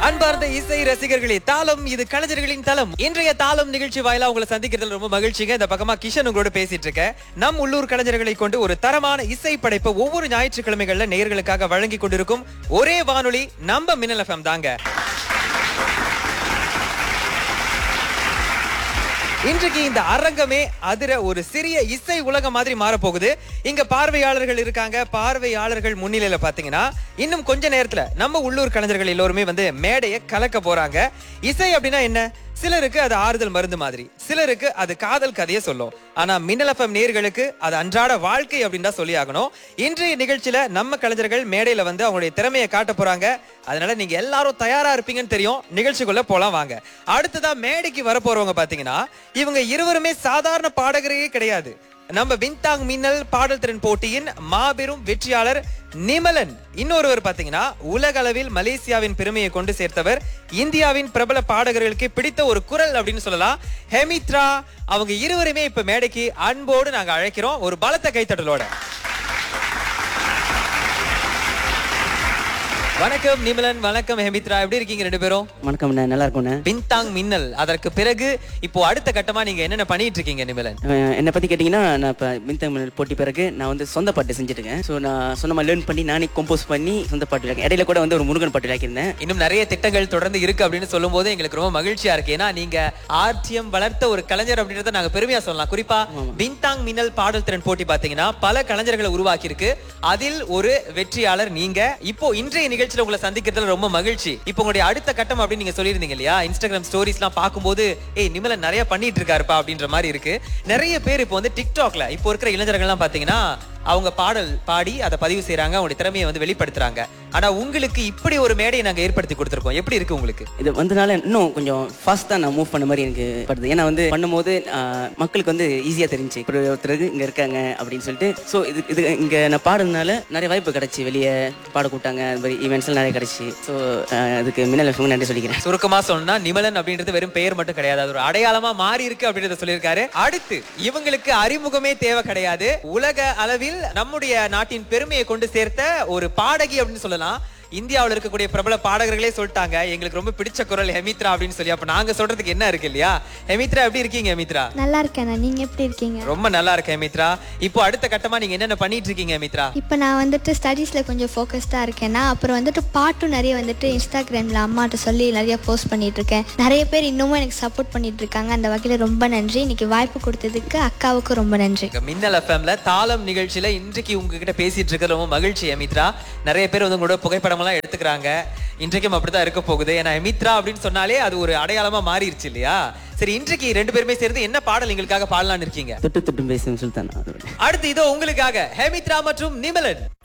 அன்பார்ந்த இசை ரசிகர்களே தாளம் இது கலைஞர்களின் தளம் இன்றைய தாளம் நிகழ்ச்சி வாயிலா உங்களை சந்திக்கிறதுல ரொம்ப மகிழ்ச்சிங்க இந்த பக்கமா கிஷன் உங்களோட பேசிட்டு இருக்கேன் நம் உள்ளூர் கலைஞர்களை கொண்டு ஒரு தரமான இசை படைப்பை ஒவ்வொரு ஞாயிற்றுக்கிழமைகள்ல நேயர்களுக்காக வழங்கி கொண்டிருக்கும் ஒரே வானொலி நம்ம மின்னல் எஃப்எம் தாங்க இன்றைக்கு இந்த அரங்கமே அதிர ஒரு சிறிய இசை உலகம் மாதிரி மாறப்போகுது இங்க பார்வையாளர்கள் இருக்காங்க பார்வையாளர்கள் முன்னிலையில பாத்தீங்கன்னா இன்னும் கொஞ்ச நேரத்துல நம்ம உள்ளூர் கலைஞர்கள் எல்லோருமே வந்து மேடையை கலக்க போறாங்க இசை அப்படின்னா என்ன சிலருக்கு அது ஆறுதல் மருந்து மாதிரி சிலருக்கு அது காதல் கதையை சொல்லும் ஆனா மின்னல் எஃப்எம் நேர்களுக்கு அது அன்றாட வாழ்க்கை அப்படின்னு தான் சொல்லி ஆகணும் இன்றைய நிகழ்ச்சியில நம்ம கலைஞர்கள் மேடையில வந்து அவங்களுடைய திறமையை காட்ட போறாங்க அதனால நீங்க எல்லாரும் தயாரா இருப்பீங்கன்னு தெரியும் நிகழ்ச்சிக்குள்ள போலாம் வாங்க அடுத்ததா மேடைக்கு வர போறவங்க பாத்தீங்கன்னா இவங்க இருவருமே சாதாரண பாடகரே கிடையாது நம்ம வின்தாங் மின்னல் பாடல் திறன் போட்டியின் மாபெரும் வெற்றியாளர் நிமலன் இன்னொருவர் பாத்தீங்கன்னா உலக அளவில் மலேசியாவின் பெருமையை கொண்டு சேர்த்தவர் இந்தியாவின் பிரபல பாடகர்களுக்கு பிடித்த ஒரு குரல் அப்படின்னு சொல்லலாம் ஹெமித்ரா அவங்க இருவருமே இப்ப மேடைக்கு அன்போடு நாங்க அழைக்கிறோம் ஒரு பலத்த கைத்தட்டலோட வணக்கம் நிமலன் வணக்கம் ஹெமித்ரா எப்படி இருக்கீங்க ரெண்டு பேரும் வணக்கம் அண்ணா நல்லா இருக்கும்ண்ணே பின்தாங் மின்னல் அதற்கு பிறகு இப்போ அடுத்த கட்டமா நீங்க என்னென்ன பண்ணிட்டு இருக்கீங்க நிமலன் அஹ் என்னை பற்றி கேட்டிங்கன்னா நான் இப்போ மின்தமிழ் போட்டி பிறகு நான் வந்து சொந்த பாட்டு செஞ்சுட்டு இருக்கேன் ஸோ நான் சொன்ன மாதிரி லேர்ன் பண்ணி நானே கம்போஸ் பண்ணி சொந்த பாட்டு விளையாக்கேன் இடையில கூட வந்து ஒரு முருகன் பாட்டு விளையாக்கியிருந்தேன் இன்னும் நிறைய திட்டங்கள் தொடர்ந்து இருக்கு அப்படின்னு சொல்லும் போது எங்களுக்கு ரொம்ப மகிழ்ச்சியா இருக்கு ஏன்னா நீங்க ஆர்டிஎம் வளர்த்த ஒரு கலைஞர் அப்படின்றத நாங்க பெருமையா சொல்லலாம் குறிப்பா பின்தாங் மின்னல் பாடல் திறன் போட்டி பாத்தீங்கன்னா பல கலைஞர்களை உருவாக்கி இருக்கு அதில் ஒரு வெற்றியாளர் நீங்க இப்போ இன்றைய நிகழ்ச்சியில உங்களை சந்திக்கிறதுல ரொம்ப மகிழ்ச்சி இப்போ உங்களுடைய அடுத்த கட்டம் அப்படின்னு நீங்க சொல்லியிருந்தீங்க இல்லையா இன்ஸ்டாகிராம் ஸ்டோரிஸ் எல்லாம் பார்க்கும்போது ஏய் நிமலன் நிறைய பண்ணிட்டு இருக்காருப்பா அப்படின்ற மாதிரி இருக்கு நிறைய பேர் இப்போ வந்து டிக்டாக்ல இப்போ இருக்கிற இளைஞர்கள் எல்லாம் பாத்தீங்கன்னா அவங்க பாடல் பாடி அதை பதிவு செய்றாங்க அவங்களுடைய திறமையை வந்து வெளிப்படுத்துறாங்க ஆனா உங்களுக்கு இப்படி ஒரு மேடையை நாங்க ஏற்படுத்தி கொடுத்திருக்கோம் எப்படி இருக்கு உங்களுக்கு இது வந்தனால இன்னும் கொஞ்சம் ஃபாஸ்ட்டாக நான் மூவ் பண்ண மாதிரி எனக்கு படுது ஏன்னா வந்து பண்ணும்போது ஆஹ், மக்களுக்கு வந்து ஈஸியாக தெரிஞ்சு ஒரு ஒருத்தருக்கு இங்கே இருக்காங்க அப்படின்னு சொல்லிட்டு ஸோ இது இது இங்கே நான் பாடுறதுனால நிறைய வாய்ப்பு கிடைச்சி வெளியே பாட கூட்டாங்க அது மாதிரி ஈவெண்ட்ஸ்லாம் நிறைய கிடைச்சி ஸோ அதுக்கு மின்னல் FM நன்றி சொல்லிக்கிறேன் சுருக்கமா சொன்னா நிமலன் அப்படின்றது வெறும் பெயர் மட்டும் கிடையாது அது ஒரு அடையாளமா மாறி இருக்கு அப்படின்றத சொல்லியிருக்காரு அடுத்து இவங்களுக்கு அறிமுகமே தேவை கிடையாது உலக அளவில் நம்முடைய நாட்டின் பெருமையை கொண்டு சேர்த்த ஒரு பாடகி அப்படின்னு சொல்லலாம் இந்தியாவுல இருக்கக்கூடிய பிரபல பாடகர்களே சொல்லிட்டாங்க எங்களுக்கு ரொம்ப பிடிச்ச குரல் ஹெமித்ரா அப்படின்னு சொல்லி அப்ப நாங்க சொல்றதுக்கு என்ன இருக்கு இல்லையா ஹெமித்ரா எப்படி இருக்கீங்க ஹெமித்ரா நல்லா இருக்கேன் நீங்க எப்படி இருக்கீங்க ரொம்ப நல்லா இருக்கு ஹெமித்ரா இப்போ அடுத்த கட்டமா நீங்க என்னென்ன பண்ணிட்டு இருக்கீங்க ஹெமித்ரா இப்போ நான் வந்துட்டு ஸ்டடீஸில் கொஞ்சம் ஃபோக்கஸ்டாக இருக்கேன்னா அப்புறம் வந்துட்டு பாட்டும் நிறைய வந்துட்டு இன்ஸ்டாகிராமில் அம்மாட்ட சொல்லி நிறைய போஸ்ட் பண்ணிட்டு இருக்கேன் நிறைய பேர் இன்னமும் எனக்கு சப்போர்ட் பண்ணிட்டு இருக்காங்க அந்த வகையில் ரொம்ப நன்றி இன்னைக்கு வாய்ப்பு கொடுத்ததுக்கு அக்காவுக்கு ரொம்ப நன்றி இங்க மின்னல் எஃப்எம்ல தாளம் நிகழ்ச்சியில இன்றைக்கு உங்ககிட்ட பேசிட்டு இருக்கிறது ரொம்ப மகிழ்ச்சி அமித்ரா நிறைய பேர் வந்து உங்களோட புகைப்படம் எல்லாம் எடுத்துக்கிறாங்க இன்றைக்கும் அப்படிதான் இருக்க போகுது ஏன்னா அமித்ரா அப்படின்னு சொன்னாலே அது ஒரு அடையாளமா மாறிடுச்சு இல்லையா சரி இன்றைக்கு ரெண்டு பேருமே சேர்ந்து என்ன பாடல் எங்களுக்காக பாடலாம்னு இருக்கீங்க தொட்டு தொட்டு பேசுன்னு சொல்லிட்டு அடுத்து இதோ உங்களுக்காக ஹேமித்ரா மற்றும் நிமலன்